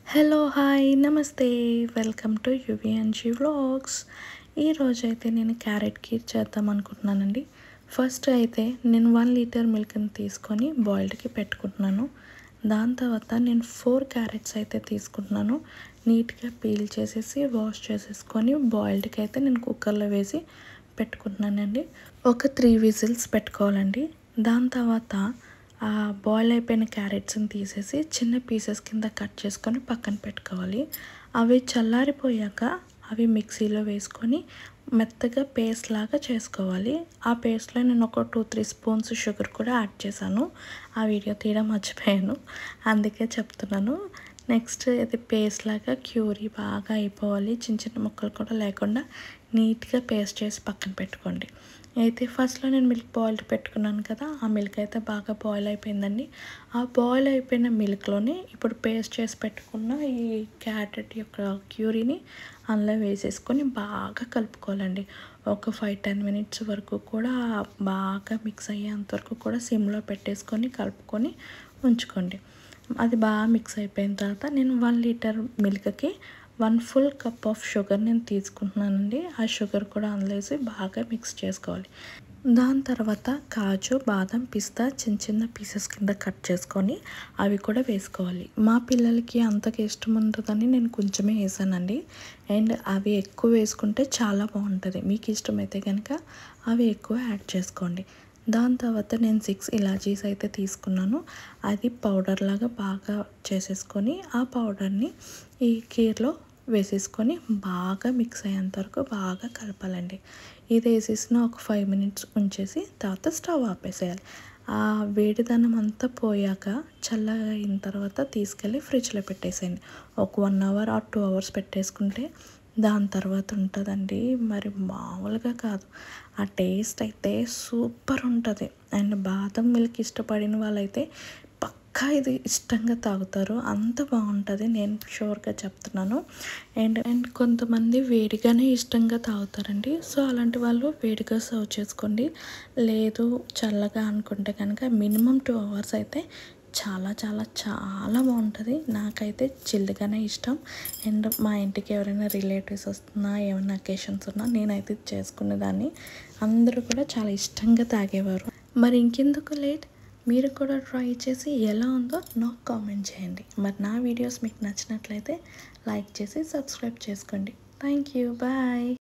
hello hi namaste welcome to యువిఎన్జీ vlogs ఈరోజు అయితే నేను క్యారెట్ కీర్ చేద్దాం అనుకుంటున్నానండి ఫస్ట్ అయితే నేను వన్ లీటర్ మిల్క్ని తీసుకొని బాయిల్డ్కి పెట్టుకుంటున్నాను దాని తర్వాత నేను ఫోర్ క్యారెట్స్ అయితే తీసుకుంటున్నాను నీట్గా పీల్ చేసేసి వాష్ చేసేసుకొని బాయిల్డ్కి అయితే నేను కుక్కర్లో వేసి పెట్టుకుంటున్నానండి ఒక త్రీ విజిల్స్ పెట్టుకోవాలండి దాని తర్వాత ఆ బాయిల్ అయిపోయిన క్యారెట్స్ని తీసేసి చిన్న పీసెస్ కింద కట్ చేసుకొని పక్కన పెట్టుకోవాలి అవి చల్లారిపోయాక అవి మిక్సీలో వేసుకొని మెత్తగా పేస్ట్ లాగా చేసుకోవాలి ఆ పేస్ట్లో నేను ఒక టూ త్రీ స్పూన్స్ షుగర్ కూడా యాడ్ చేశాను ఆ వీడియో తీయడం మర్చిపోయాను అందుకే చెప్తున్నాను నెక్స్ట్ ఇది పేస్ట్ లాగా క్యూరీ బాగా అయిపోవాలి చిన్న చిన్న ముక్కలు కూడా లేకుండా నీట్గా పేస్ట్ చేసి పక్కన పెట్టుకోండి అయితే ఫస్ట్లో నేను మిల్క్ బాయిల్ పెట్టుకున్నాను కదా ఆ మిల్క్ అయితే బాగా బాయిల్ అయిపోయిందండి ఆ బాయిల్ అయిపోయిన మిల్క్లోనే ఇప్పుడు పేస్ట్ చేసి పెట్టుకున్న ఈ క్యారెట్ యొక్క క్యూరీని అందులో వేసేసుకొని బాగా కలుపుకోవాలండి ఒక ఫైవ్ టెన్ మినిట్స్ వరకు కూడా బాగా మిక్స్ అయ్యేంత వరకు కూడా సిమ్లో పెట్టేసుకొని కలుపుకొని ఉంచుకోండి అది బాగా మిక్స్ అయిపోయిన తర్వాత నేను వన్ లీటర్ మిల్క్కి one full cup of sugar నేను తీసుకుంటున్నానండి ఆ షుగర్ కూడా అందులో వేసి బాగా మిక్స్ చేసుకోవాలి దాని తర్వాత కాజు బాదం పిస్తా చిన్న చిన్న పీసెస్ కింద కట్ చేసుకొని అవి కూడా వేసుకోవాలి మా పిల్లలకి అంతగా ఇష్టం ఉంటుందని నేను కొంచెమే వేసానండి అండ్ అవి ఎక్కువ వేసుకుంటే చాలా బాగుంటుంది మీకు ఇష్టమైతే కనుక అవి ఎక్కువ యాడ్ చేసుకోండి దాని తర్వాత నేను సిక్స్ ఇలాచీస్ అయితే తీసుకున్నాను అది పౌడర్ లాగా బాగా చేసేసుకొని ఆ పౌడర్ని ఈ కీర్లో వేసేసుకొని బాగా మిక్స్ అయ్యేంత వరకు బాగా కలపాలండి ఇది వేసేసిన ఒక ఫైవ్ మినిట్స్ ఉంచేసి తర్వాత స్టవ్ ఆపేసేయాలి ఆ వేడిదనం అంతా పోయాక చల్లగా అయిన తర్వాత తీసుకెళ్ళి ఫ్రిడ్జ్లో పెట్టేసేయండి ఒక one hour or two hours పెట్టేసుకుంటే దాని తర్వాత ఉంటుందండి మరి మామూలుగా కాదు ఆ టేస్ట్ అయితే సూపర్ ఉంటుంది అండ్ బాదం మిల్క్ ఇష్టపడిన వాళ్ళైతే పక్కా ఇది ఇష్టంగా తాగుతారు అంత బాగుంటుంది నేను షూర్గా చెప్తున్నాను అండ్ అండ్ కొంతమంది వేడిగానే ఇష్టంగా తాగుతారండి సో అలాంటి వాళ్ళు వేడిగా సర్వ్ చేసుకోండి లేదు చల్లగా అనుకుంటే కనుక మినిమం టూ అవర్స్ అయితే చాలా చాలా చాలా బాగుంటుంది నాకైతే చిల్లుగానే ఇష్టం అండ్ మా ఇంటికి ఎవరైనా రిలేటివ్స్ వస్తున్నా ఏమైనా అకేషన్స్ ఉన్నా నేనైతే చేసుకునేదాన్ని అందరూ కూడా చాలా ఇష్టంగా తాగేవారు మరి ఇంకెందుకు లేట్ మీరు కూడా ట్రై చేసి ఎలా ఉందో నాకు కామెంట్ చేయండి మరి నా వీడియోస్ మీకు నచ్చినట్లయితే లైక్ చేసి సబ్స్క్రైబ్ చేసుకోండి థ్యాంక్ యూ బాయ్